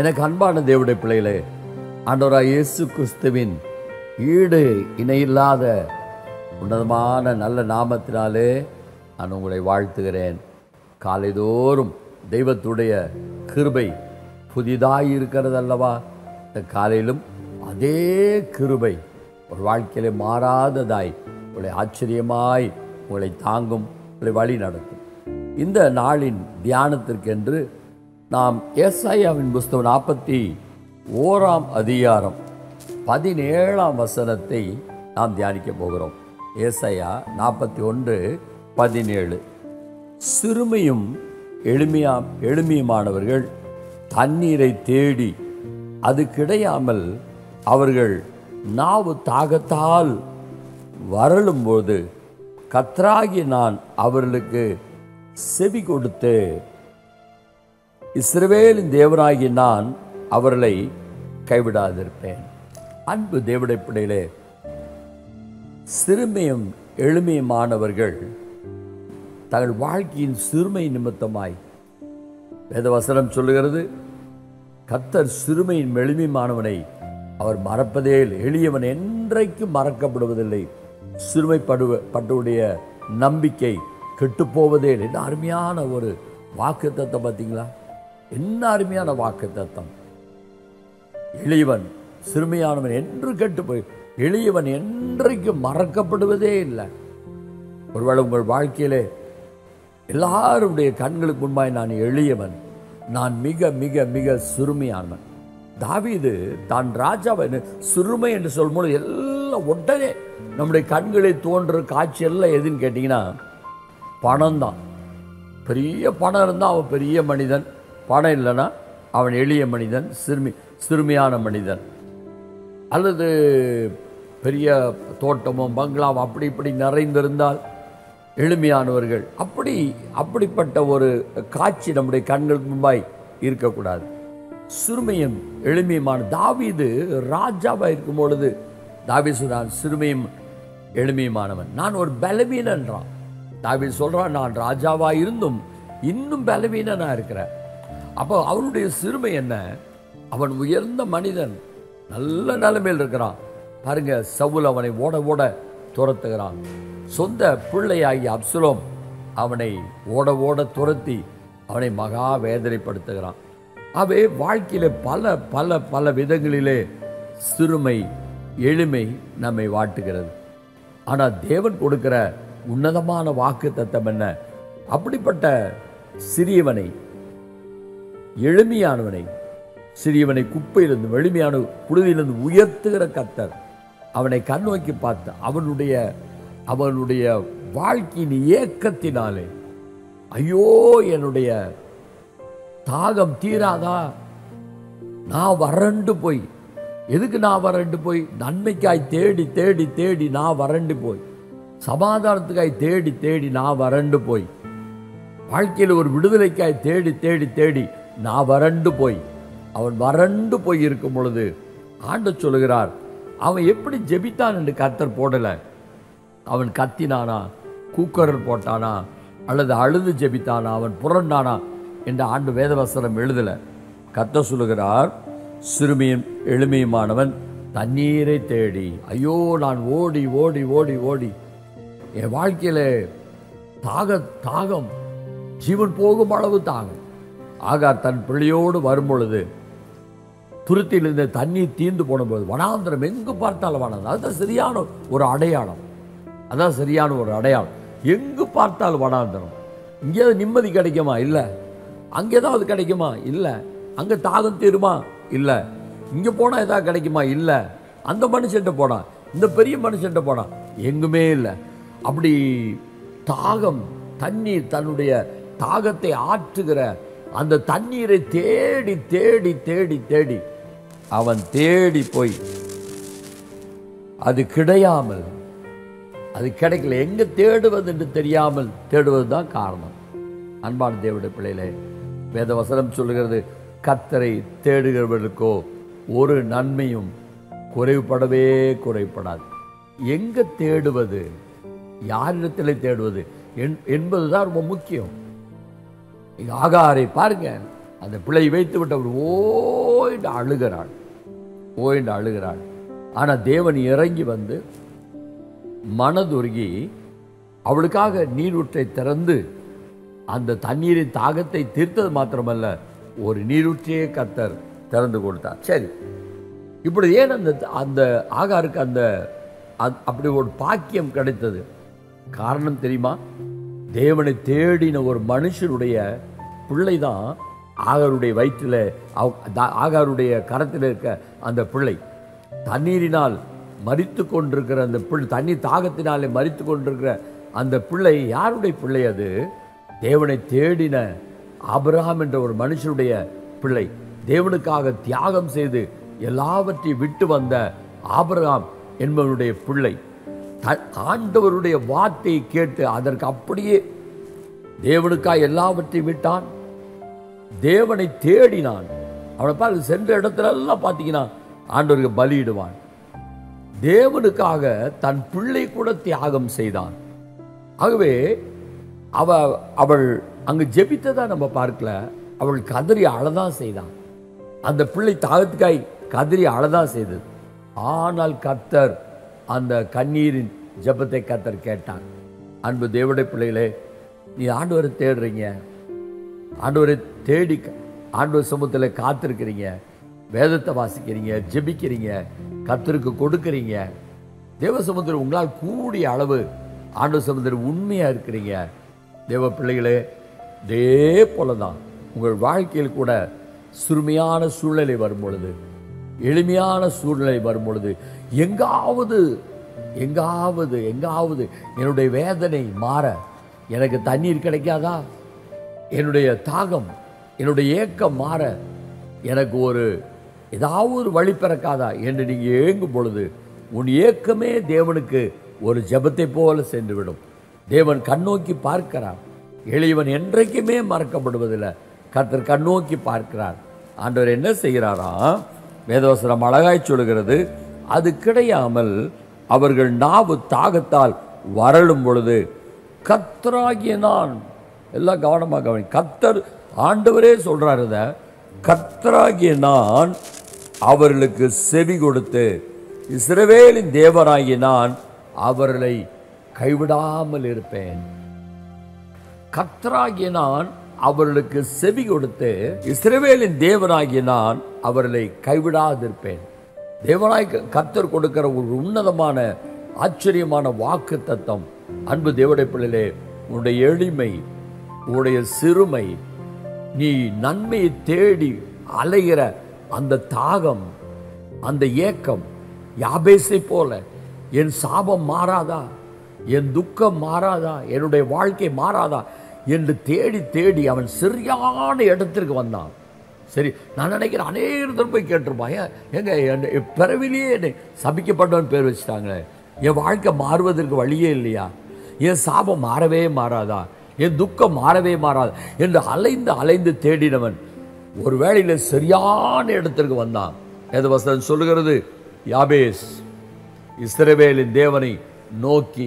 எனக்கு அன்பான தேவடைய பிள்ளைகளே ஆண்டவராய் இயேசு கிறிஸ்துவின் ஈடு இணையில்லாத உன்னதமான நல்ல நாமத்தினாலே நான் உங்களை வாழ்த்துகிறேன் காலைதோறும் தெய்வத்துடைய கிருபை புதிதாய் இருக்கிறது அல்லவா இந்த காலையிலும் அதே கிருபை ஒரு வாழ்க்கையிலே மாறாததாய் உங்களை ஆச்சரியமாய் உங்களை தாங்கும் உங்களை வழி நடத்தும் இந்த நாளின் தியானத்திற்கென்று நாம் ஏசாயாவின் புஸ்தகம் நாற்பத்தி ஓராம் அதிகாரம் பதினேழாம் வசனத்தை நாம் தியானிக்க போகிறோம் ஏசாயா நாற்பத்தி ஒன்று பதினேழு சிறுமையும் எளிமையா எளிமையுமானவர்கள் தண்ணீரை தேடி அது கிடையாமல் அவர்கள் நாவு தாகத்தால் வரலும்போது கத்ராகி நான் அவர்களுக்கு செவி கொடுத்து இஸ்ரவேலின் தேவனாகி நான் அவர்களை கைவிடாதிருப்பேன் அன்பு தேவடைய பிள்ளைகளே சிறுமையும் எளிமையுமானவர்கள் தங்கள் வாழ்க்கையின் சிறுமை நிமித்தமாய் வேதவசனம் சொல்லுகிறது கத்தர் சிறுமையின் எளிமையுமானவனை அவர் மறப்பதே இல்லை எளியவன் என்றைக்கும் மறக்கப்படுவதில்லை சிறுமைப்படுவ பட்டுடைய நம்பிக்கை கெட்டுப்போவதே இல்லை என்ன அருமையான ஒரு வாக்கு தத்தம் பார்த்தீங்களா என்ன அருமையான வாக்கு தத்தம் எளியவன் சிறுமையானவன் என்று கெட்டு போய் எளியவன் என்றைக்கும் மறக்கப்படுவதே இல்லை ஒருவேளை உங்கள் வாழ்க்கையிலே எல்லாருடைய கண்களுக்கு முன்பாய் நான் எளியவன் நான் மிக மிக மிக சிறுமையானவன் தாவீது தான் ராஜாவை சிறுமை என்று சொல்லும்போது எல்லாம் உடனே நம்முடைய கண்களில் தோன்ற காட்சி எல்லாம் எதுன்னு கேட்டிங்கன்னா பணம் தான் பெரிய பணம் இருந்தால் அவன் பெரிய மனிதன் பணம் இல்லைன்னா அவன் எளிய மனிதன் சிறுமி சிறுமியான மனிதன் அல்லது பெரிய தோட்டமும் பங்களாவும் அப்படி இப்படி நிறைந்திருந்தால் எளிமையானவர்கள் அப்படி அப்படிப்பட்ட ஒரு காட்சி நம்முடைய கண்களுக்கு முன்பாய் இருக்கக்கூடாது சிறுமையும் எளிமையுமான தாவீது ராஜாவா இருக்கும் பொழுது தாவி சொல்றான் சிறுமையும் எளிமையுமானவன் நான் ஒரு பலவீனன்றான் தாவி சொல்றான் நான் ராஜாவா இருந்தும் இன்னும் பலவீனனா இருக்கிறேன் அப்போ அவனுடைய சிறுமை என்ன அவன் உயர்ந்த மனிதன் நல்ல நிலைமையில் இருக்கிறான் பாருங்க சவுல் அவனை ஓட ஓட துரத்துகிறான் சொந்த பிள்ளையாகி அப்சுலோம் அவனை ஓட ஓட துரத்தி அவனை மகா வேதனைப்படுத்துகிறான் அவை வாழ்க்கையில பல பல பல விதங்களிலே சிறுமை எளிமை நம்மை வாட்டுகிறது ஆனால் தேவன் கொடுக்கிற உன்னதமான வாக்கு தத்தம் என்ன அப்படிப்பட்ட சிறியவனை எளிமையானவனை சிறியவனை குப்பையிலிருந்து எளிமையான புழுதியிலிருந்து உயர்த்துகிற கத்தர் அவனை கண்ணோக்கி பார்த்து அவனுடைய அவனுடைய வாழ்க்கையின் ஏக்கத்தினாலே ஐயோ என்னுடைய தாகம் தீராதா நான் வறண்டு போய் எதுக்கு நான் வறண்டு போய் நன்மைக்காய் தேடி தேடி தேடி நான் வறண்டு போய் சமாதானத்துக்காய் தேடி தேடி நான் வறண்டு போய் வாழ்க்கையில் ஒரு விடுதலைக்காய் தேடி தேடி தேடி நான் வறண்டு போய் அவன் வறண்டு போய் இருக்கும் பொழுது ஆண்டு சொல்லுகிறார் அவன் எப்படி ஜெபித்தான் என்று கத்தர் போடல அவன் கத்தினானா கூக்கரல் போட்டானா அல்லது அழுது ஜெபித்தானா அவன் புரண்டானா என்ற ஆண்டு வேதவசனம் எழுதல கத்த சொல்லுகிறார் சிறுமியும் எளிமையுமானவன் தண்ணீரை தேடி ஐயோ நான் ஓடி ஓடி ஓடி ஓடி என் வாழ்க்கையில தாக தாகம் ஜீவன் போகும் அளவு தாகம் ஆகார் தன் பிள்ளையோடு வரும் பொழுது துருத்தியில் இருந்த தண்ணீர் தீர்ந்து போனபோது வனாந்திரம் எங்கு பார்த்தாலும் வனாந்திரம் அதுதான் சரியான ஒரு அடையாளம் அதான் சரியான ஒரு அடையாளம் எங்கு பார்த்தாலும் வனாந்திரம் இங்கே நிம்மதி கிடைக்குமா இல்லை அங்கே ஏதாவது கிடைக்குமா இல்லை அங்கே தாகம் தீருமா இல்லை இங்கே போனால் ஏதாவது கிடைக்குமா இல்லை அந்த மனுஷன்ட்ட போனா இந்த பெரிய மனுஷன்ட்ட போனா எங்குமே இல்லை அப்படி தாகம் தண்ணீர் தன்னுடைய தாகத்தை ஆற்றுகிற அந்த தண்ணீரை தேடி தேடி தேடி தேடி அவன் தேடி போய் அது கிடையாமல் அது கிடைக்கல எங்க தேடுவது என்று தெரியாமல் தேடுவது தான் காரணம் அன்பான தேவடைய பிள்ளைகளே வேதவசனம் சொல்லுகிறது கத்தரை தேடுகிறவர்களுக்கோ ஒரு நன்மையும் குறைவுபடவே குறைபடாது எங்க தேடுவது யாரிடத்தில் தேடுவது என்- என்பதுதான் ரொம்ப முக்கியம் இங்க ஆகாரை பாருங்க அந்த பிள்ளை வைத்து விட்டவர் என்று அழுகிறாள் ஓ என்று அழுகிறாள் ஆனா தேவன் இறங்கி வந்து மனதுருகி அவளுக்காக நீரூற்றை திறந்து அந்த தண்ணீரின் தாகத்தை தீர்த்தது மாத்திரமல்ல ஒரு நீரூற்றையே கத்தர் திறந்து கொடுத்தார் சரி இப்படி ஏன் அந்த அந்த ஆகாருக்கு அந்த அ- அப்படி ஒரு பாக்கியம் கிடைத்தது காரணம் தெரியுமா தேவனை தேடின ஒரு மனுஷனுடைய பிள்ளை தான் ஆகாருடைய வயிற்றில் ஆகாருடைய கரத்தில் இருக்க அந்த பிள்ளை தண்ணீரினால் மரித்து கொண்டிருக்கிற அந்த பிள்ளை தண்ணீர் தாகத்தினாலே மரித்து கொண்டிருக்கிற அந்த பிள்ளை யாருடைய பிள்ளை அது தேவனை தேடின ஆபிரகாம் என்ற ஒரு மனுஷனுடைய பிள்ளை தேவனுக்காக தியாகம் செய்து எல்லாவற்றையும் விட்டு வந்த ஆபிரகாம் என்பவனுடைய பிள்ளை த- ஆண்டவருடைய வார்த்தையை கேட்டு அதற்கு அப்படியே தேவனுக்காக எல்லாவற்றையும் விட்டான் தேவனை தேடினான் அவனை பார்த்து சென்ற இடத்துல எல்லாம் பார்த்தீங்கன்னா ஆண்டவருக்கு பலியிடுவான் தேவனுக்காக தன் பிள்ளை கூட தியாகம் செய்தான் ஆகவே அவ அவள் அங்கு ஜெபித்ததா நம்ம பார்க்கல அவள் கதறி அழதான் செய்தான் அந்த பிள்ளை தாகத்துக்காய் கதறி அழதான் செய்தது ஆனால் கத்தர் அந்த கண்ணீரின் ஜெபத்தை கத்தர் கேட்டான் அன்பு தேவடைய பிள்ளைகளே நீ ஆண்டவரை தேடுறீங்க ஆண்டவரை தேடி க- ஆண்டவர் சமூகத்தில் காத்திருக்கிறீங்க வேதத்தை வாசிக்கிறீங்க ஜெபிக்கிறீங்க கத்தருக்கு கொடுக்குறீங்க தேவ சமுத்திரம் உங்களால் கூடிய அளவு ஆண்டவர் சமுத்திரம் உண்மையா இருக்கிறீங்க தேவ பிள்ளைகளே இதே போல தான் உங்கள் வாழ்க்கையில் கூட சிறுமையான சூழ்நிலை வரும் பொழுது எளிமையான சூழ்நிலை வரும் பொழுது எங்காவது எங்காவது எங்காவது என்னுடைய வேதனை மாற எனக்கு தண்ணீர் கிடைக்காதா என்னுடைய தாகம் என்னுடைய ஏக்கம் மாற எனக்கு ஒரு ஏதாவது ஒரு வழி பிறக்காதா என்று நீங்க ஏங்கும் பொழுது உன் ஏக்கமே தேவனுக்கு ஒரு ஜெபத்தை போல சென்றுவிடும் தேவன் கண்ணோக்கி பார்க்கிறார் எளியவன் என்றைக்குமே மறக்கப்படுவதில்லை கர்த்தர் கண்ணோக்கி பார்க்கிறார் ஆண்டவர் என்ன செய்கிறாராம் வேதவசனம் அழகாய் சொல்கிறது அது கிடையாமல் அவர்கள் நாவு தாகத்தால் வரலும் பொழுது கத்தராகிய நான் எல்லாம் கவனமாக கவனி கத்தர் ஆண்டவரே சொல்றாரு இத கத்தராகிய நான் அவர்களுக்கு செவி கொடுத்து இஸ்ரவேலின் தேவனாகிய நான் அவர்களை கைவிடாமல் இருப்பேன் கர்த்தராகிய நான் அவர்களுக்கு செவி கொடுத்து இஸ்ரவேலின் தேவனாகிய நான் அவர்களை கைவிடாதிருப்பேன் தேவனாய் கர்த்தர் கொடுக்கிற ஒரு உன்னதமான ஆச்சரியமான வாக்கு தத்தம் அன்பு தேவடைய பிள்ளையிலே உன்னுடைய எளிமை உன்னுடைய சிறுமை நீ நன்மையை தேடி அலைகிற அந்த தாகம் அந்த ஏக்கம் யாபேசை போல என் சாபம் மாறாதா என் துக்கம் மாறாதா என்னுடைய வாழ்க்கை மாறாதா என்று தேடி தேடி அவன் சரியான இடத்திற்கு வந்தான் சரி நான் நினைக்கிறேன் அநேகத்தில் போய் கேட்டிருப்பான் ஏன் எங்க என் பிறவிலேயே என்னை சபிக்கப்பட்டவன் பேர் வச்சுட்டாங்களே என் வாழ்க்கை மாறுவதற்கு வழியே இல்லையா என் சாபம் மாறவே மாறாதா என் துக்கம் மாறவே மாறாதா என்று அலைந்து அலைந்து தேடினவன் ஒரு வேளையில சரியான இடத்திற்கு வந்தான் வேத வசனம் சொல்லுகிறது யாபேஸ் இஸ்ரவேலின் தேவனை நோக்கி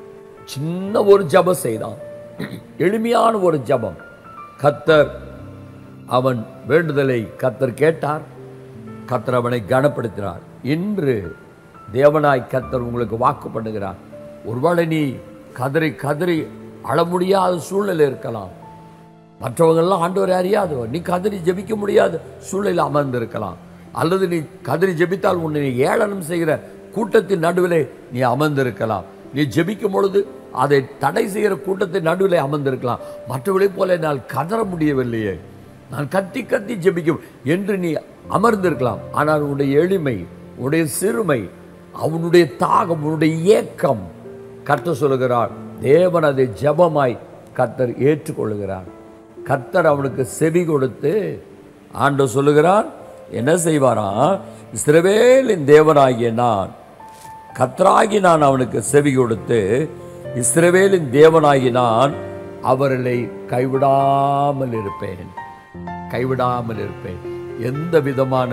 சின்ன ஒரு ஜெபம் செய்தான் எளிமையான ஒரு ஜெபம் கத்தர் அவன் வேண்டுதலை கத்தர் கேட்டார் கத்தர் அவனை கனப்படுத்தினார் இன்று தேவனாய் கத்தர் உங்களுக்கு வாக்கு பண்ணுகிறார் ஒருவேளை நீ கதறி கதறி அழ முடியாத சூழ்நிலை இருக்கலாம் மற்றவங்கெல்லாம் ஆண்டவரை அறியாதவர் நீ கதறி ஜெபிக்க முடியாத சூழ்நிலை அமர்ந்திருக்கலாம் அல்லது நீ கதறி ஜெபித்தால் உன்னை நீ ஏளனம் செய்கிற கூட்டத்தின் நடுவிலே நீ அமர்ந்திருக்கலாம் நீ ஜெபிக்கும் பொழுது அதை தடை செய்கிற கூட்டத்தின் நடுவிலே அமர்ந்திருக்கலாம் மற்றவர்களைப் போல என்னால் கதற முடியவில்லையே நான் கத்தி கத்தி ஜெபிக்கும் என்று நீ அமர்ந்திருக்கலாம் ஆனால் உன்னுடைய எளிமை உன்னுடைய சிறுமை அவனுடைய தாகம் உன்னுடைய ஏக்கம் கர்த்தர் சொல்லுகிறார் தேவன் அதை ஜெபமாய் கர்த்தர் ஏற்றுக்கொள்ளுகிறார் கர்த்தர் அவனுக்கு செவி கொடுத்து ஆண்டவர் சொல்லுகிறார் என்ன செய்வாராம் இஸ்ரவேலின் தேவனாகிய நான் கர்த்தராகி நான் அவனுக்கு செவி கொடுத்து இஸ்ரவேலின் தேவனாகி நான் அவர்களை கைவிடாமல் இருப்பேன் கைவிடாமல் இருப்பேன் எந்த விதமான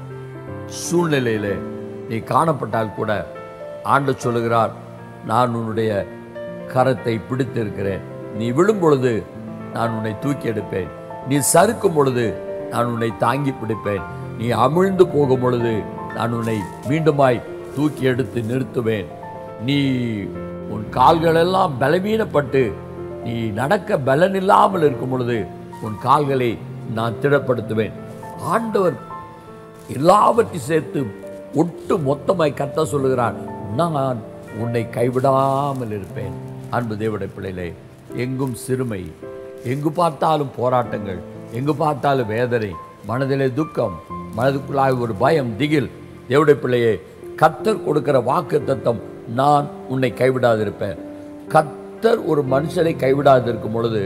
சூழ்நிலையில நீ காணப்பட்டால் கூட ஆண்டு சொல்லுகிறார் நான் உன்னுடைய கரத்தை பிடித்திருக்கிறேன் நீ விழும் பொழுது நான் உன்னை தூக்கி எடுப்பேன் நீ சறுக்கும் பொழுது நான் உன்னை தாங்கி பிடிப்பேன் நீ அமிழ்ந்து போகும் பொழுது நான் உன்னை மீண்டுமாய் தூக்கி எடுத்து நிறுத்துவேன் நீ உன் கால்கள் எல்லாம் பலவீனப்பட்டு நீ நடக்க பலன் இல்லாமல் இருக்கும் பொழுது உன் கால்களை நான் திடப்படுத்துவேன் ஆண்டவர் எல்லாவற்றையும் சேர்த்து ஒட்டு மொத்தமாய் கத்த சொல்லுகிறார் நான் உன்னை கைவிடாமல் இருப்பேன் அன்பு தேவடைய பிள்ளைகளே எங்கும் சிறுமை எங்கு பார்த்தாலும் போராட்டங்கள் எங்கு பார்த்தாலும் வேதனை மனதிலே துக்கம் மனதுக்குள்ளாக ஒரு பயம் திகில் தேவடைய பிள்ளையே கத்தர் கொடுக்கிற வாக்கு தத்தம் நான் உன்னை கைவிடாதிருப்பேன் கத்தர் ஒரு மனுஷனை கைவிடாதிருக்கும் பொழுது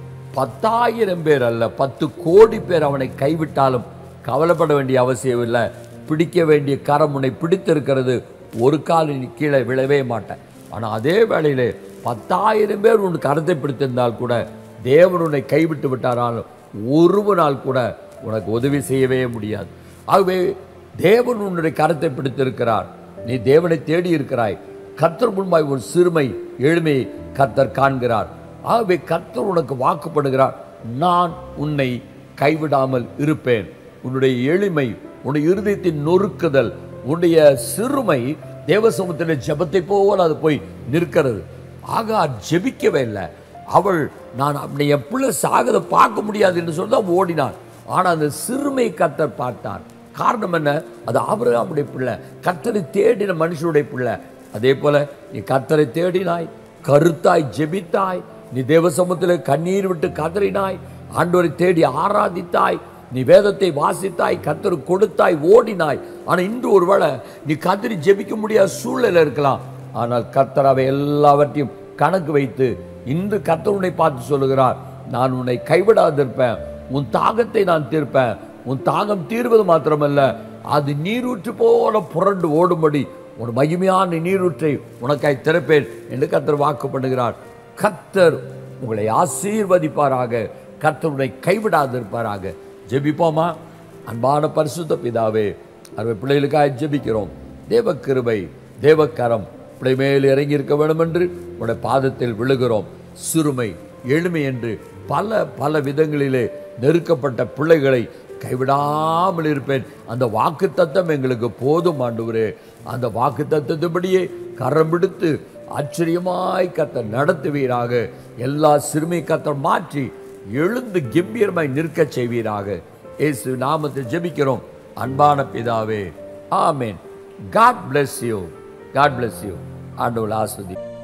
பத்தாயிரம் பேர் அல்ல பத்து கோடி பேர் அவனை கைவிட்டாலும் கவலைப்பட வேண்டிய அவசியம் இல்லை பிடிக்க வேண்டிய கரம் உன்னை பிடித்திருக்கிறது ஒரு கால் நீ கீழே விழவே மாட்டேன் ஆனால் அதே வேளையிலே பத்தாயிரம் பேர் உன் கரத்தை பிடித்திருந்தால் கூட தேவன் உன்னை கைவிட்டு விட்டாராலும் ஒரு நாள் கூட உனக்கு உதவி செய்யவே முடியாது ஆகவே தேவன் உன்னுடைய கரத்தை பிடித்திருக்கிறார் நீ தேவனை தேடி இருக்கிறாய் கர்த்தர் முன்பாய் ஒரு சிறுமை எளிமையை கர்த்தர் காண்கிறார் ஆகவே கர்த்தர் உனக்கு வாக்குப்படுகிறார் நான் உன்னை கைவிடாமல் இருப்பேன் உன்னுடைய எளிமை உன்னுடைய இருதயத்தின் நொறுக்குதல் உன்னுடைய சிறுமை தேவசமத்தில் ஜெபத்தை போல் அது போய் நிற்கிறது ஆகார் ஜெபிக்கவே இல்லை அவள் நான் அப்படி என் பிள்ளை சாகதை பார்க்க முடியாது என்று சொல்லி தான் ஓடினான் ஆனால் அந்த சிறுமை கர்த்தர் பார்த்தார் காரணம் என்ன அது ஆபிரகாமுடைய பிள்ளை கர்த்தரை தேடின மனுஷனுடைய பிள்ளை அதே போல நீ கர்த்தரை தேடினாய் கருத்தாய் ஜெபித்தாய் நீ தேவசமத்தில் கண்ணீர் விட்டு கதறினாய் ஆண்டவரை தேடி ஆராதித்தாய் நீ வேதத்தை வாசித்தாய் கர்த்தர் கொடுத்தாய் ஓடினாய் ஆனா இன்று ஒருவேளை நீ கதறி ஜெபிக்க முடியாத சூழ்நிலை இருக்கலாம் ஆனால் கர்த்தர் அவை எல்லாவற்றையும் கணக்கு வைத்து இன்று கர்த்தர் உன்னை பார்த்து சொல்லுகிறார் நான் உன்னை கைவிடாதிருப்பேன் உன் தாகத்தை நான் தீர்ப்பேன் உன் தாகம் தீர்வது மாத்திரமல்ல அது நீரூற்று போல புரண்டு ஓடும்படி ஒரு மகிமையான நீரூற்றை உனக்காய் திறப்பேன் என்று கர்த்தர் வாக்கு பண்ணுகிறார் கர்த்தர் உங்களை ஆசீர்வதிப்பாராக கர்த்தருடைய கைவிடாதிருப்பாராக ஜெபிப்போமா அன்பான பரிசுத்த பிதாவே அறுவை பிள்ளைகளுக்காக ஜெபிக்கிறோம் தேவ கிருபை தேவக்கரம் பிள்ளை மேல் இறங்கி இருக்க வேண்டும் என்று உடைய பாதத்தில் விழுகிறோம் சிறுமை எளிமை என்று பல பல விதங்களிலே நெருக்கப்பட்ட பிள்ளைகளை கைவிடாமல் இருப்பேன் அந்த வாக்கு தத்தம் எங்களுக்கு போதும் ஆண்டவரே அந்த வாக்கு தத்தத்தின்படியே கரம் பிடித்து ஆச்சரியமாய் கத்த நடத்துவீராக எல்லா சிறுமை கத்தர் மாற்றி எழுந்து கம்பீரமாய் நிற்கச் செய்வீராக இயேசு நாமத்தில் ஜெபிக்கிறோம் அன்பான பிதாவே amen God bless you God bless you ஆண்டவர் ஆஸ்வதி